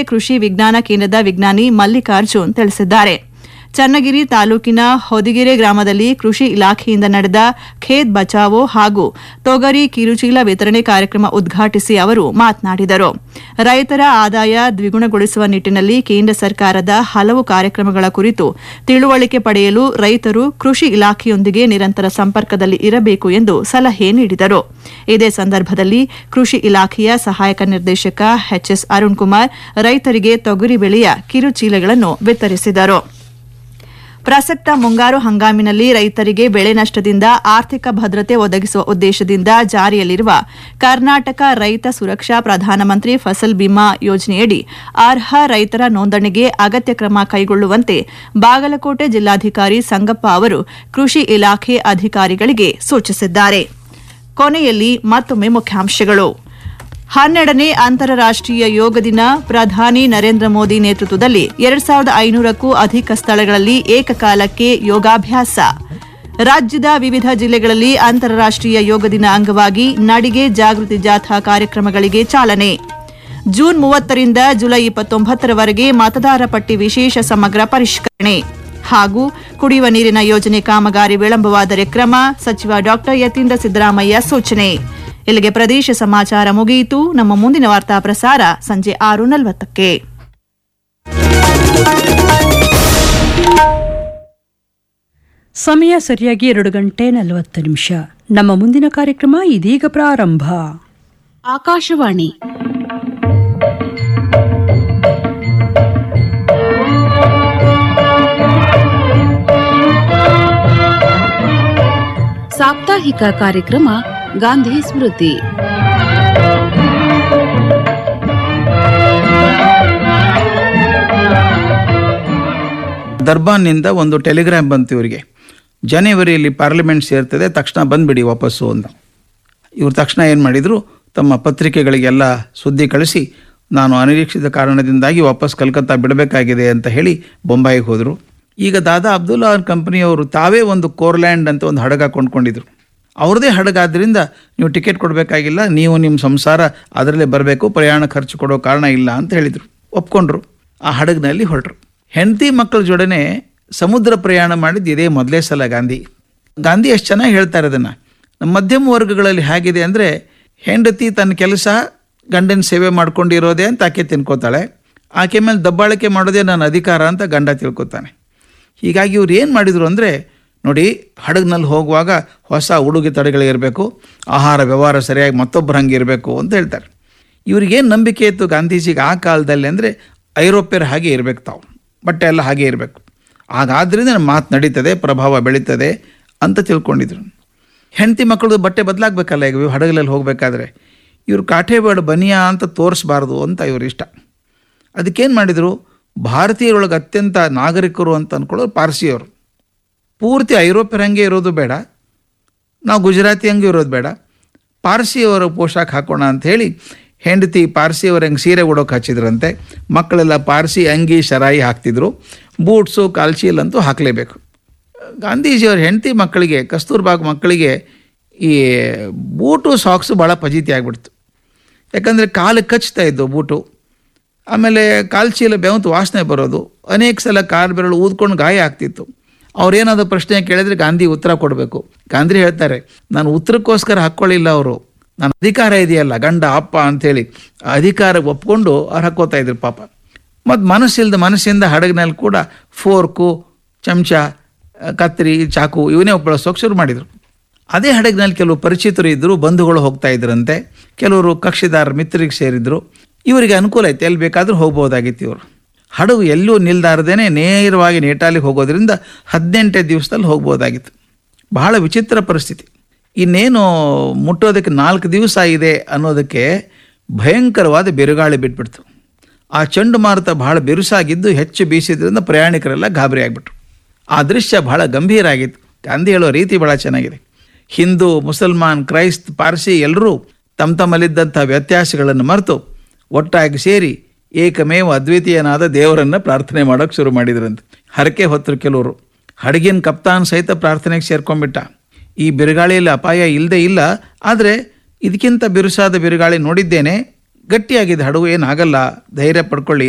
ತೋಟಗಾರಿಕೆ ಕೃಷಿ ವಿಜ್ಞಾನ ಕೇಂದ್ರದ ವಿಜ್ಞಾನಿ ಮಲ್ಲಿಕಾರ್ಜುನ್ ತಿಳಿಸಿದ್ದಾರೆ ಚನ್ನಗಿರಿ ತಾಲೂಕಿನ ಹೊದಿಗೆರೆ ಗ್ರಾಮದಲ್ಲಿ ಕೃಷಿ ಇಲಾಖೆಯಿಂದ ನಡೆದ ಖೇತ್ ಬಚಾವೋ ಹಾಗೂ ತೊಗರಿ ಕಿರುಚೀಲ ವಿತರಣೆ ಕಾರ್ಯಕ್ರಮ ಉದ್ಘಾಟಿಸಿ ಅವರು ಮಾತನಾಡಿದರು ರೈತರ ಆದಾಯ ದ್ವಿಗುಣಗೊಳಿಸುವ ನಿಟ್ಟಿನಲ್ಲಿ ಕೇಂದ್ರ ಸರ್ಕಾರದ ಹಲವು ಕಾರ್ಯಕ್ರಮಗಳ ಕುರಿತು ತಿಳುವಳಿಕೆ ಪಡೆಯಲು ರೈತರು ಕೃಷಿ ಇಲಾಖೆಯೊಂದಿಗೆ ನಿರಂತರ ಸಂಪರ್ಕದಲ್ಲಿ ಇರಬೇಕು ಎಂದು ಸಲಹೆ ನೀಡಿದರು ಇದೇ ಸಂದರ್ಭದಲ್ಲಿ ಕೃಷಿ ಇಲಾಖೆಯ ಸಹಾಯಕ ನಿರ್ದೇಶಕ ಎಚ್ಎಸ್ ಅರುಣ್ ಕುಮಾರ್ ರೈತರಿಗೆ ತೊಗರಿ ಬೆಳೆಯ ಕಿರುಚೀಲಗಳನ್ನು ವಿತರಿಸಿದರು ಪ್ರಸಕ್ತ ಮುಂಗಾರು ಹಂಗಾಮಿನಲ್ಲಿ ರೈತರಿಗೆ ಬೆಳೆ ನಷ್ಟದಿಂದ ಆರ್ಥಿಕ ಭದ್ರತೆ ಒದಗಿಸುವ ಉದ್ದೇಶದಿಂದ ಜಾರಿಯಲ್ಲಿರುವ ಕರ್ನಾಟಕ ರೈತ ಸುರಕ್ಷಾ ಪ್ರಧಾನಮಂತ್ರಿ ಫಸಲ್ ಬಿಮಾ ಯೋಜನೆಯಡಿ ಅರ್ಹ ರೈತರ ನೋಂದಣಿಗೆ ಅಗತ್ಯ ಕ್ರಮ ಕೈಗೊಳ್ಳುವಂತೆ ಬಾಗಲಕೋಟೆ ಜಿಲ್ಲಾಧಿಕಾರಿ ಸಂಗಪ್ಪ ಅವರು ಕೃಷಿ ಇಲಾಖೆ ಅಧಿಕಾರಿಗಳಿಗೆ ಸೂಚಿಸಿದ್ದಾರೆ ಕೊನೆಯಲ್ಲಿ ಮತ್ತೊಮ್ಮೆ ಮುಖ್ಯಾಂಶಗಳು ಹನ್ನೆರಡನೇ ಅಂತಾರಾಷ್ಟೀಯ ಯೋಗ ದಿನ ಪ್ರಧಾನಿ ನರೇಂದ್ರ ಮೋದಿ ನೇತೃತ್ವದಲ್ಲಿ ಎರಡ್ ಸಾವಿರದ ಐನೂರಕ್ಕೂ ಅಧಿಕ ಸ್ಥಳಗಳಲ್ಲಿ ಏಕಕಾಲಕ್ಕೆ ಯೋಗಾಭ್ಯಾಸ ರಾಜ್ಯದ ವಿವಿಧ ಜಿಲ್ಲೆಗಳಲ್ಲಿ ಅಂತಾರಾಷ್ಟೀಯ ಯೋಗ ದಿನ ಅಂಗವಾಗಿ ನಡಿಗೆ ಜಾಗೃತಿ ಜಾಥಾ ಕಾರ್ಯಕ್ರಮಗಳಿಗೆ ಚಾಲನೆ ಜೂನ್ ಮೂವತ್ತರಿಂದ ಜುಲೈ ಇಪ್ಪತ್ತೊಂಬತ್ತರವರೆಗೆ ಮತದಾರ ಪಟ್ಟಿ ವಿಶೇಷ ಸಮಗ್ರ ಪರಿಷ್ಕರಣೆ ಹಾಗೂ ಕುಡಿಯುವ ನೀರಿನ ಯೋಜನೆ ಕಾಮಗಾರಿ ವಿಳಂಬವಾದರೆ ಕ್ರಮ ಸಚಿವ ಡಾ ಯತೀಂದ್ರ ಸಿದ್ದರಾಮಯ್ಯ ಸೂಚನೆ ಇಲ್ಲಿಗೆ ಪ್ರದೇಶ ಸಮಾಚಾರ ಮುಗಿಯಿತು ನಮ್ಮ ಮುಂದಿನ ವಾರ್ತಾ ಪ್ರಸಾರ ಸಂಜೆ ಆರು ನಲವತ್ತಕ್ಕೆ ಸಮಯ ಸರಿಯಾಗಿ ಎರಡು ಗಂಟೆ ನಲವತ್ತು ನಿಮಿಷ ನಮ್ಮ ಮುಂದಿನ ಕಾರ್ಯಕ್ರಮ ಇದೀಗ ಪ್ರಾರಂಭ ಆಕಾಶವಾಣಿ ಸಾಪ್ತಾಹಿಕ ಕಾರ್ಯಕ್ರಮ ಗಾಂಧಿ ಸ್ಮೃತಿ ದರ್ಬಾನ್ನಿಂದ ಒಂದು ಟೆಲಿಗ್ರಾಮ್ ಬಂತು ಇವರಿಗೆ ಜನವರಿಯಲ್ಲಿ ಪಾರ್ಲಿಮೆಂಟ್ ಸೇರ್ತದೆ ತಕ್ಷಣ ಬಂದ್ಬಿಡಿ ವಾಪಸ್ಸು ಅಂತ ಇವರು ತಕ್ಷಣ ಏನು ಮಾಡಿದರು ತಮ್ಮ ಪತ್ರಿಕೆಗಳಿಗೆಲ್ಲ ಸುದ್ದಿ ಕಳಿಸಿ ನಾನು ಅನಿರೀಕ್ಷಿತ ಕಾರಣದಿಂದಾಗಿ ವಾಪಸ್ ಕಲ್ಕತ್ತಾ ಬಿಡಬೇಕಾಗಿದೆ ಅಂತ ಹೇಳಿ ಬೊಂಬಾಯಿಗೆ ಹೋದರು ಈಗ ದಾದಾ ಅಬ್ದುಲ್ಲಾ ಕಂಪನಿಯವರು ತಾವೇ ಒಂದು ಕೋರ್ಲ್ಯಾಂಡ್ ಅಂತ ಒಂದು ಹಡಗ ಕೊಂಡ್ಕೊಂಡಿದ್ರು ಅವ್ರದ್ದೇ ಹಡಗಾದ್ರಿಂದ ನೀವು ಟಿಕೆಟ್ ಕೊಡಬೇಕಾಗಿಲ್ಲ ನೀವು ನಿಮ್ಮ ಸಂಸಾರ ಅದರಲ್ಲೇ ಬರಬೇಕು ಪ್ರಯಾಣ ಖರ್ಚು ಕೊಡೋ ಕಾರಣ ಇಲ್ಲ ಅಂತ ಹೇಳಿದರು ಒಪ್ಕೊಂಡ್ರು ಆ ಹಡಗಿನಲ್ಲಿ ಹೊರಟರು ಹೆಂಡತಿ ಮಕ್ಕಳ ಜೊಡನೆ ಸಮುದ್ರ ಪ್ರಯಾಣ ಮಾಡಿದ್ದು ಇದೇ ಮೊದಲೇ ಸಲ ಗಾಂಧಿ ಗಾಂಧಿ ಎಷ್ಟು ಚೆನ್ನಾಗಿ ಹೇಳ್ತಾರೆ ಅದನ್ನು ನಮ್ಮ ಮಧ್ಯಮ ವರ್ಗಗಳಲ್ಲಿ ಹೇಗಿದೆ ಅಂದರೆ ಹೆಂಡತಿ ತನ್ನ ಕೆಲಸ ಗಂಡನ ಸೇವೆ ಮಾಡ್ಕೊಂಡಿರೋದೇ ಅಂತ ಆಕೆ ತಿನ್ಕೋತಾಳೆ ಆಕೆ ಮೇಲೆ ದಬ್ಬಾಳಿಕೆ ಮಾಡೋದೇ ನನ್ನ ಅಧಿಕಾರ ಅಂತ ಗಂಡ ತಿಳ್ಕೊತಾನೆ ಹೀಗಾಗಿ ಇವ್ರು ಏನು ಮಾಡಿದರು ಅಂದರೆ ನೋಡಿ ಹಡಗಿನಲ್ಲಿ ಹೋಗುವಾಗ ಹೊಸ ಉಡುಗೆ ತಡೆಗಳಿರಬೇಕು ಆಹಾರ ವ್ಯವಹಾರ ಸರಿಯಾಗಿ ಮತ್ತೊಬ್ಬರು ಹಂಗೆ ಇರಬೇಕು ಅಂತ ಹೇಳ್ತಾರೆ ಇವ್ರಿಗೇನು ನಂಬಿಕೆ ಇತ್ತು ಗಾಂಧೀಜಿಗೆ ಆ ಕಾಲದಲ್ಲಿ ಅಂದರೆ ಐರೋಪ್ಯರ ಹಾಗೆ ಇರಬೇಕು ತಾವು ಬಟ್ಟೆ ಎಲ್ಲ ಹಾಗೆ ಇರಬೇಕು ಹಾಗಾದ್ರಿಂದ ನಮ್ಮ ಮಾತು ನಡೀತದೆ ಪ್ರಭಾವ ಬೆಳೀತದೆ ಅಂತ ತಿಳ್ಕೊಂಡಿದ್ರು ಹೆಂಡತಿ ಮಕ್ಕಳದು ಬಟ್ಟೆ ಬದಲಾಗಬೇಕಲ್ಲ ಈಗ ಇವ್ ಹಡಗಲಲ್ಲಿ ಹೋಗಬೇಕಾದ್ರೆ ಇವರು ಕಾಠೇಬೇಡ ಬನಿಯಾ ಅಂತ ತೋರಿಸ್ಬಾರ್ದು ಅಂತ ಇವ್ರ ಇಷ್ಟ ಅದಕ್ಕೇನು ಮಾಡಿದರು ಭಾರತೀಯರೊಳಗೆ ಅತ್ಯಂತ ನಾಗರಿಕರು ಅಂತ ಅಂದ್ಕೊಳ್ಳೋರು ಪಾರ್ಸಿಯವರು ಪೂರ್ತಿ ಐರೋಪ್ಯರ ಹಂಗೆ ಇರೋದು ಬೇಡ ನಾವು ಗುಜರಾತಿ ಹಂಗೆ ಇರೋದು ಬೇಡ ಪಾರ್ಸಿಯವರ ಪೋಷಾಕ ಹಾಕೋಣ ಅಂತ ಹೇಳಿ ಹೆಂಡತಿ ಪಾರ್ಸಿಯವ್ರ ಹಂಗೆ ಸೀರೆ ಉಡೋಕೆ ಹಚ್ಚಿದ್ರಂತೆ ಮಕ್ಕಳೆಲ್ಲ ಪಾರ್ಸಿ ಅಂಗಿ ಶರಾಯಿ ಹಾಕ್ತಿದ್ರು ಬೂಟ್ಸು ಕಾಲ್ಚೀಲ್ ಅಂತೂ ಹಾಕಲೇಬೇಕು ಗಾಂಧೀಜಿಯವ್ರ ಹೆಂಡತಿ ಮಕ್ಕಳಿಗೆ ಕಸ್ತೂರ್ಬಾಗ್ ಮಕ್ಕಳಿಗೆ ಈ ಬೂಟು ಸಾಕ್ಸು ಭಾಳ ಫಜೀತಿ ಆಗಿಬಿಡ್ತು ಯಾಕಂದರೆ ಕಾಲು ಕಚ್ತಾ ಇದ್ದು ಬೂಟು ಆಮೇಲೆ ಕಾಲ್ಚೀಲ ಬೆವಂತು ವಾಸನೆ ಬರೋದು ಅನೇಕ ಸಲ ಕಾಲು ಬೆರಳು ಊದ್ಕೊಂಡು ಗಾಯ ಆಗ್ತಿತ್ತು ಅವ್ರೇನಾದ್ರು ಪ್ರಶ್ನೆ ಕೇಳಿದ್ರೆ ಗಾಂಧಿ ಉತ್ತರ ಕೊಡಬೇಕು ಗಾಂಧಿ ಹೇಳ್ತಾರೆ ನಾನು ಉತ್ತರಕ್ಕೋಸ್ಕರ ಹಾಕ್ಕೊಳ್ಳಿಲ್ಲ ಅವರು ನನ್ನ ಅಧಿಕಾರ ಇದೆಯಲ್ಲ ಗಂಡ ಅಪ್ಪ ಅಂಥೇಳಿ ಆ ಅಧಿಕಾರ ಒಪ್ಕೊಂಡು ಅವ್ರು ಹಾಕ್ಕೋತಾ ಇದ್ರು ಪಾಪ ಮತ್ತು ಮನಸ್ಸಿಲ್ದ ಮನಸ್ಸಿಂದ ಹಡಗಿನಲ್ಲಿ ಕೂಡ ಫೋರ್ಕು ಚಮಚ ಕತ್ತರಿ ಚಾಕು ಇವನ್ನೇ ಬಳಸೋಕೆ ಶುರು ಮಾಡಿದರು ಅದೇ ಹಡಗಿನಲ್ಲಿ ಕೆಲವು ಪರಿಚಿತರು ಇದ್ದರು ಬಂಧುಗಳು ಹೋಗ್ತಾ ಇದ್ರಂತೆ ಕೆಲವರು ಕಕ್ಷಿದಾರ ಮಿತ್ರರಿಗೆ ಸೇರಿದ್ರು ಇವರಿಗೆ ಅನುಕೂಲ ಐತೆ ಎಲ್ಲಿ ಬೇಕಾದರೂ ಹೋಗ್ಬೋದಾಗಿತ್ತು ಇವರು ಹಡಗು ಎಲ್ಲೂ ನಿಲ್ದಾರದೇನೆ ನೇರವಾಗಿ ನೇಟಾಲಿಗೆ ಹೋಗೋದ್ರಿಂದ ಹದಿನೆಂಟೇ ದಿವಸದಲ್ಲಿ ಹೋಗ್ಬೋದಾಗಿತ್ತು ಬಹಳ ವಿಚಿತ್ರ ಪರಿಸ್ಥಿತಿ ಇನ್ನೇನು ಮುಟ್ಟೋದಕ್ಕೆ ನಾಲ್ಕು ದಿವಸ ಇದೆ ಅನ್ನೋದಕ್ಕೆ ಭಯಂಕರವಾದ ಬಿರುಗಾಳಿ ಬಿಟ್ಬಿಡ್ತು ಆ ಚಂಡುಮಾರುತ ಬಹಳ ಬಿರುಸಾಗಿದ್ದು ಹೆಚ್ಚು ಬೀಸಿದ್ರಿಂದ ಪ್ರಯಾಣಿಕರೆಲ್ಲ ಗಾಬರಿ ಆಗಿಬಿಟ್ರು ಆ ದೃಶ್ಯ ಬಹಳ ಗಂಭೀರ ಆಗಿತ್ತು ಗಾಂಧಿ ಹೇಳೋ ರೀತಿ ಬಹಳ ಚೆನ್ನಾಗಿದೆ ಹಿಂದೂ ಮುಸಲ್ಮಾನ್ ಕ್ರೈಸ್ತ್ ಪಾರ್ಸಿ ಎಲ್ಲರೂ ತಮ್ಮ ತಮ್ಮಲ್ಲಿದ್ದಂಥ ವ್ಯತ್ಯಾಸಗಳನ್ನು ಮರೆತು ಒಟ್ಟಾಗಿ ಸೇರಿ ಏಕಮೇವ ಅದ್ವಿತೀಯನಾದ ದೇವರನ್ನು ಪ್ರಾರ್ಥನೆ ಮಾಡೋಕ್ಕೆ ಶುರು ಮಾಡಿದ್ರಂತೆ ಹರಕೆ ಹೊತ್ತರು ಕೆಲವರು ಹಡಗಿನ ಕಪ್ತಾನ್ ಸಹಿತ ಪ್ರಾರ್ಥನೆಗೆ ಸೇರ್ಕೊಂಡ್ಬಿಟ್ಟ ಈ ಬಿರುಗಾಳಿಯಲ್ಲಿ ಅಪಾಯ ಇಲ್ಲದೆ ಇಲ್ಲ ಆದರೆ ಇದಕ್ಕಿಂತ ಬಿರುಸಾದ ಬಿರುಗಾಳಿ ನೋಡಿದ್ದೇನೆ ಗಟ್ಟಿಯಾಗಿದೆ ಹಡಗು ಏನಾಗಲ್ಲ ಧೈರ್ಯ ಪಡ್ಕೊಳ್ಳಿ